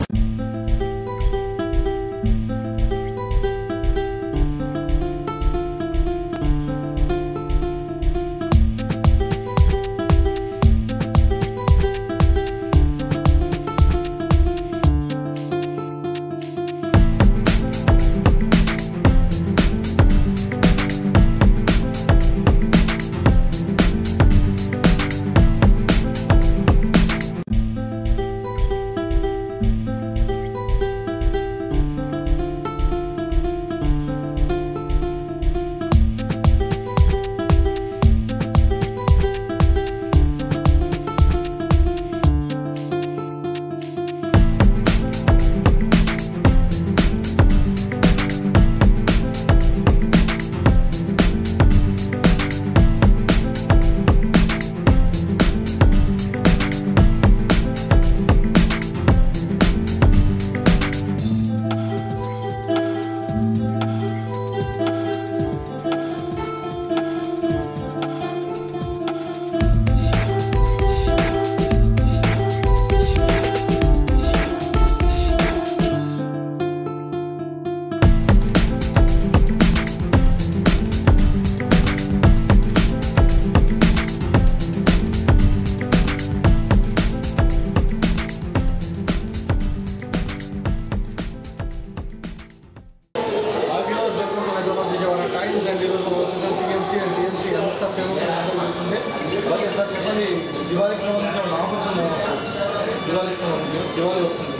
ఆర్బీఓస్ welcome to Hyderabad Vijayawada times and ఈరోజు మనం వచ్చేసాం టీఎంసీ అండ్ టీఎంసీ ఎంత ఫేమస్ అందరూ తెలిసిందే ఓకే సార్ చెప్పండి దివాళీకి సంబంధించిన ఏమైనా ఆఫర్స్ ఉన్నాయి దివాళీకి సంబంధించి దివాళీ వస్తుంది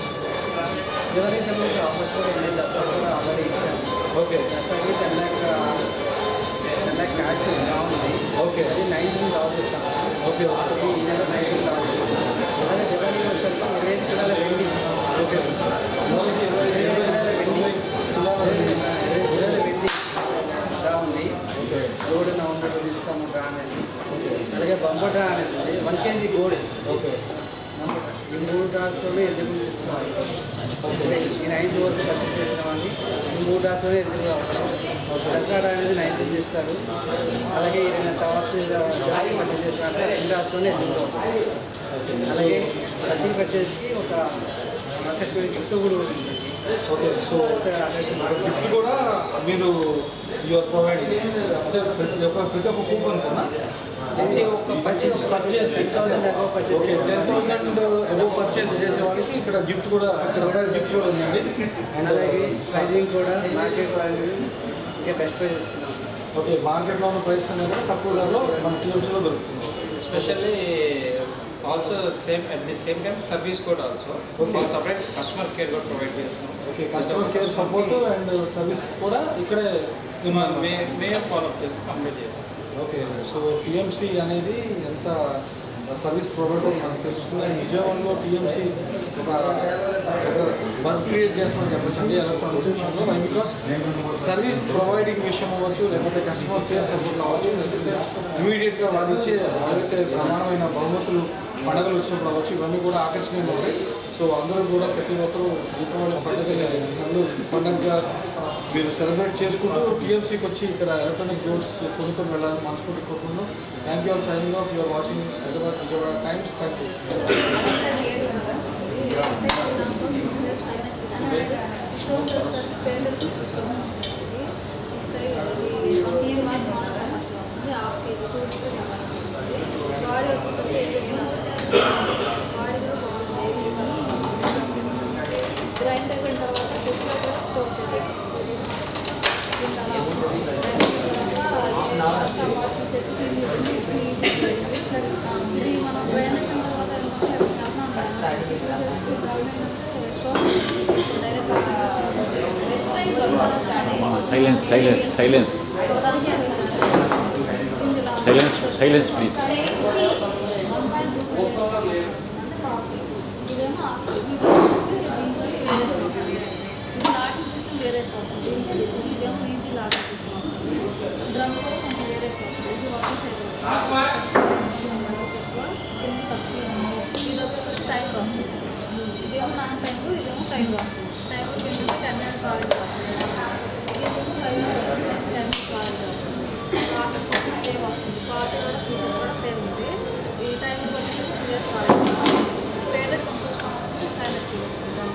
దివాళీ సంబంధించి ఆఫర్స్ కూడా ఉన్నాయి దసరా కూడా ఆల్రెడీ ఇచ్చాను ఓకే దసరాకి ten lakh ten lakh cash బాగుంది ఓకే అది నైన్టీన్ లాస్ ఇస్తాను ఓకే అది ఈ నెల నైన్టీన్ లాస్ అలాగే దివాళీ వచ్చేసరికి ఇరవై ఐదు కిలోల వెండి ఓకే దివాళీకి ఇరవై ఇరవై ఐదు ఇరవై కిలోల వెండి తులాల ఇరవై వెండి. కిలోల వెండి డ్రా ఉంది ఓకే గోల్డ్ నవంబర్ ఇస్తాము డ్రా అనేది అలాగే బంబర్ డ్రా అనేది ఉంది వన్ కేజీ గోల్డ్ ఓకే ఈ మూడు డ్రాస్లోనే ఎలిజిబుల్ తీసుకోవాలి అంటే ఈ నైన్త్ వరకు పర్చేస్ చేసిన వాడిని ఈ మూడు డ్రాస్లోనే ఎలిజిబుల్ అవ్వాలి దసరా డ్రా అనేది నైన్త్ చేస్తారు అలాగే ఈ రెండు తర్వాత జారీ పర్చేస్ చేసినాక రెండు డ్రాస్లోనే ఎలిజిబుల్ అవుతుంది అలాగే ప్రతి పర్చేస్కి ఒక ఆకర్షణ గిఫ్ట్ కూడా ఉంటుంది ఓకే సో దసరా ఆకర్షణ గిఫ్ట్ కూడా మీరు యువర్ ప్రొవైడింగ్ అంటే ప్రతి ఒక్క ప్రతి ఒక్క కూపన్ కన్నా ప్రతి ఒక్క purchase purchase ten thousand above purchase okay ten చేసిన థౌసండ్ అబౌవ్ పర్చేస్ చేసే వాళ్ళకి ఇక్కడ గిఫ్ట్ కూడా సర్ప్రైజ్ గిఫ్ట్ కూడా ఉందండి అండ్ అలాగే ప్రైజింగ్ కూడా మార్కెట్ వాల్యూ ఇంకా బెస్ట్ ప్రైస్ ఇస్తున్నాం ఓకే మార్కెట్లో ఉన్న ప్రైస్ కన్నా కూడా తక్కువ ధరలో మన టీఎంసీలో దొరుకుతుంది especially also same at the same time service code also Okay. separate customer care code provide చేస్తాం okay customer care support and service కూడా ఇక్కడే మనం మే మే ఫాలో అప్ చేసి కంప్లీట్ చేస్తాం ఓకే సో టీఎంసీ అనేది ఎంత సర్వీస్ ప్రొవైడర్ మనకు తెలుస్తుంది అండ్ విజయవాడలో టీఎంసీ ఒక ఒక బస్ క్రియేట్ చేస్తుందని చెప్పొచ్చు అండి ఎలక్ట్రానిక్స్ విషయంలో వై బికాస్ సర్వీస్ ప్రొవైడింగ్ విషయం అవ్వచ్చు లేకపోతే కస్టమర్ కేర్ సపోర్ట్ అవ్వచ్చు లేకపోతే ఇమీడియట్గా వాళ్ళు ఇచ్చే ఏవైతే ప్రమాణమైన బహుమతులు పండుగలు వచ్చినప్పుడు అవ్వచ్చు ఇవన్నీ కూడా ఆకర్షణీయంగా ఉంటాయి సో అందరూ కూడా ప్రతి ఒక్కరూ దీపావళి పండుగ నన్ను పండుగగా మీరు సెలబ్రేట్ చేసుకుంటూ టీఎంసీకి వచ్చి ఇక్కడ ఎలక్ట్రానిక్ గూడ్స్ కొనుక్కొని వెళ్ళాలని మనస్ఫూర్తి కోరుకుంటున్నాం thank you all signing off you're watching Hyderabad Vijayawada times thank you body వచ్చేసరికి ఏబిఎస్ బాడీ కూడా బాగుంటుంది ఏబిఎస్ గ్రైండ్ అయిపోయిన తర్వాత ఫ్రిడ్జ్లో కూడా స్టోర్ చేసేస్తుంది ఇంకా అలా ఉంటుంది. తర్వాత టమాటా తీసేసి క్లీన్ చేసేసి ప్లస్ ఇది మనం గ్రైండ్ అయిపోయిన తర్వాత silence silence silence silence silence please system వేరేస్ట్ వస్తుంది ఇదేమో ఈజీ లాగా సిస్టమ్ వస్తుంది డ్రమ్ కూడా కొంచెం వేరేస్ట్ వస్తుంది ఇది ఒక సైడ్ కింద తక్కువ ఇది వచ్చేసరికి టైం వస్తుంది ఇదేమో నా టైం ఇదేమో టైం వస్తుంది టైం వచ్చేసి టెన్ మినిట్స్ వారంటీ వస్తుంది ఇదేమో ఫైవ్ మినిట్స్ వస్తుంది టెన్ మినిట్స్ వారంటీ వస్తుంది వాటర్ వచ్చేసి సేవ్ వస్తుంది వాటర్ కూడా ఫీచర్స్ కూడా సేవ్ ఉంది ఈ టైం వచ్చేసి టూ ఇయర్స్ వారంటీ పేటెడ్ కంపోస్ట్ వస్తుంది స్టైలిష్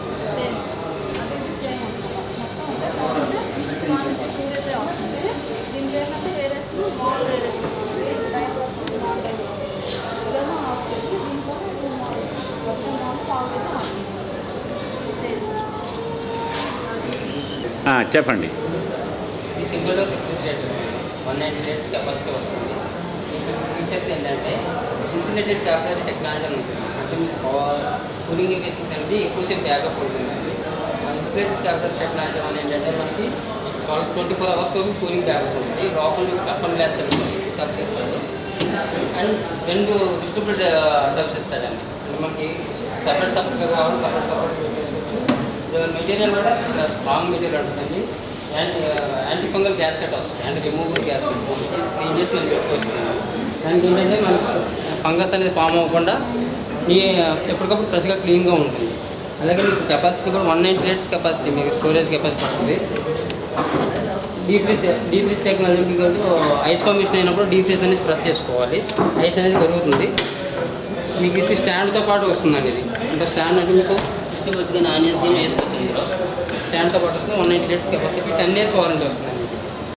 ఆ, చెప్పండి ఈ single door refrigerator one ninety litres capacity వస్తుంది ఇక్కడ ఫీచర్స్ ఏంటంటే ఇన్సులేటెడ్ క్యాపిలరీ టెక్నాలజీ అని ఉంటుంది అంటే మీకు కూలింగ్ ఇండస్ట్రీస్ అనేది ఎక్కువసేపు బ్యాకప్ ఉంటుంది ఇన్సులేటెడ్ క్యాపిలరీ టెక్నాలజీ అని ఏంటంటే మనకి ట్వంటీ ఫోర్ అవర్స్ వరకు కూలింగ్ బ్యాకప్ ఉంటుంది లోపల టఫ్ అండ్ గ్లాస్ సర్చ్ చేస్తారు అండ్ రెండు డిస్ట్రిబ్యూటెడ్ టబ్స్ ఇస్తాడండి అంటే మనకి సపరేట్ సపరేట్గా కావాలి సపరేట్ సపరేట్ పెట్టేసుకోవచ్చు మెటీరియల్ కూడా చాలా స్ట్రాంగ్ మెటీరియల్ ఉంటుందండి and anti fungal gasket వస్తుంది and removable gasket clean చేసి మనం పెట్టుకోవచ్చు దానికి ఏంటంటే మనకి ఫంగస్ అనేది ఫామ్ అవ్వకుండా ఈ ఎప్పటికప్పుడు ఫ్రెష్గా క్లీన్గా ఉంటుంది అలాగే మీకు కెపాసిటీ కూడా వన్ నైంటీ లీటర్స్ కెపాసిటీ మీకు స్టోరేజ్ కెపాసిటీ వస్తుంది deep freeze deep freeze technology మీకు ఐస్ ఫార్మేషన్ అయినప్పుడు డీప్ ఫ్రీజ్ అనేది ప్రెస్ చేసుకోవాలి ఐస్ అనేది కరుగుతుంది మీకు ఇది స్టాండ్తో పాటు వస్తుందండి ఇది అంటే స్టాండ్ అంటే మీకు వెజిటబుల్స్ కానీ ఆనియన్స్ కానీ వేసుకోవచ్చు ఇందులో స్టాండ్తో పాటు వస్తుంది one ninety litres capacity ten years warranty వస్తుంది